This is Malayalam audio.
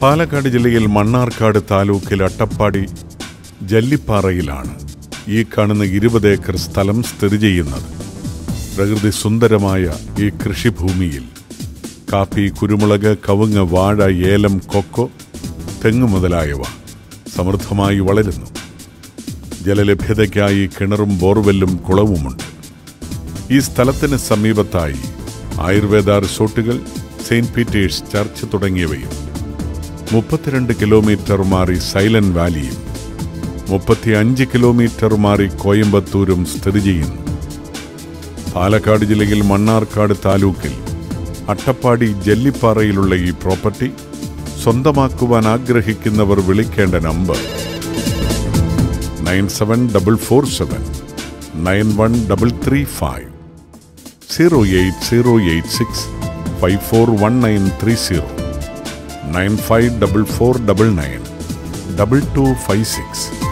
പാലക്കാട് ജില്ലയിൽ മണ്ണാർക്കാട് താലൂക്കിൽ അട്ടപ്പാടി ജല്ലിപ്പാറയിലാണ് ഈ കാണുന്ന ഇരുപത് ഏക്കർ സ്ഥലം സ്ഥിതി ചെയ്യുന്നത് പ്രകൃതി സുന്ദരമായ ഈ കൃഷിഭൂമിയിൽ കാപ്പി കുരുമുളക് കവുങ്ങ് വാഴ ഏലം കൊക്കോ തെങ്ങ് മുതലായവ സമൃദ്ധമായി വളരുന്നു ജലലഭ്യതയ്ക്കായി കിണറും ബോർവെല്ലും കുളവുമുണ്ട് ഈ സ്ഥലത്തിന് സമീപത്തായി ആയുർവേദ റിസോർട്ടുകൾ സെയിന്റ് പീറ്റേഴ്സ് ചർച്ച് തുടങ്ങിയവയും മുപ്പത്തിരണ്ട് കിലോമീറ്റർ മാറി സൈലന്റ് വാലിയും മുപ്പത്തിയഞ്ച് കിലോമീറ്റർ മാറി കോയമ്പത്തൂരും സ്ഥിതി ചെയ്യുന്നു പാലക്കാട് ജില്ലയിൽ മണ്ണാർക്കാട് താലൂക്കിൽ അട്ടപ്പാടി ജല്ലിപ്പാറയിലുള്ള ഈ പ്രോപ്പർട്ടി സ്വന്തമാക്കുവാൻ ആഗ്രഹിക്കുന്നവർ വിളിക്കേണ്ട number nine seven double four seven nine one double three five zero eight zero eight six five four one nine three zero nine five double four double nine double two five six